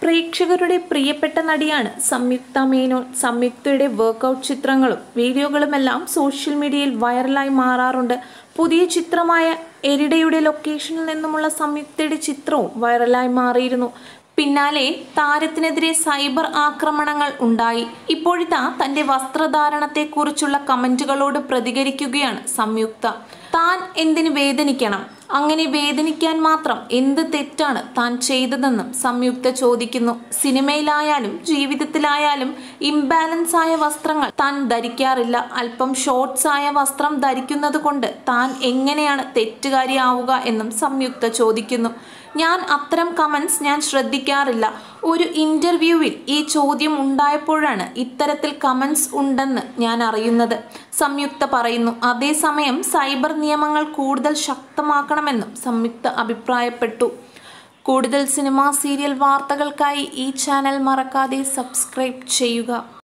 പ്രേക്ഷകരുടെ പ്രിയപ്പെട്ട നടിയാണ് സംയുക്ത മേനോൻ സംയുക്തയുടെ വർക്കൗട്ട് ചിത്രങ്ങളും വീഡിയോകളുമെല്ലാം സോഷ്യൽ മീഡിയയിൽ വൈറലായി മാറാറുണ്ട് പുതിയ ചിത്രമായ എരിടയുടെ ലൊക്കേഷനിൽ നിന്നുമുള്ള സംയുക്തയുടെ ചിത്രവും വൈറലായി മാറിയിരുന്നു പിന്നാലെ താരത്തിനെതിരെ സൈബർ ആക്രമണങ്ങൾ ഉണ്ടായി ഇപ്പോഴിതാ തന്റെ വസ്ത്രധാരണത്തെക്കുറിച്ചുള്ള കമന്റുകളോട് പ്രതികരിക്കുകയാണ് സംയുക്ത താൻ എന്തിനു വേദനിക്കണം അങ്ങനെ വേദനിക്കാൻ മാത്രം എന്ത് തെറ്റാണ് താൻ ചെയ്തതെന്നും സംയുക്ത ചോദിക്കുന്നു സിനിമയിലായാലും ജീവിതത്തിലായാലും ഇംബാലൻസ് ആയ വസ്ത്രങ്ങൾ താൻ ധരിക്കാറില്ല അല്പം ഷോർട്സ് ആയ വസ്ത്രം ധരിക്കുന്നത് കൊണ്ട് താൻ എങ്ങനെയാണ് തെറ്റുകാരിയാവുക എന്നും സംയുക്ത ചോദിക്കുന്നു ഞാൻ അത്തരം കമൻസ് ഞാൻ ശ്രദ്ധിക്കാറില്ല ഒരു ഇൻ്റർവ്യൂവിൽ ഈ ചോദ്യം ഉണ്ടായപ്പോഴാണ് ഇത്തരത്തിൽ കമൻസ് ഉണ്ടെന്ന് ഞാൻ അറിയുന്നത് സംയുക്ത പറയുന്നു അതേസമയം സൈബർ നിയമങ്ങൾ കൂടുതൽ ശക്തമാക്കണമെന്നും സംയുക്ത അഭിപ്രായപ്പെട്ടു കൂടുതൽ സിനിമ സീരിയൽ വാർത്തകൾക്കായി ഈ ചാനൽ മറക്കാതെ സബ്സ്ക്രൈബ് ചെയ്യുക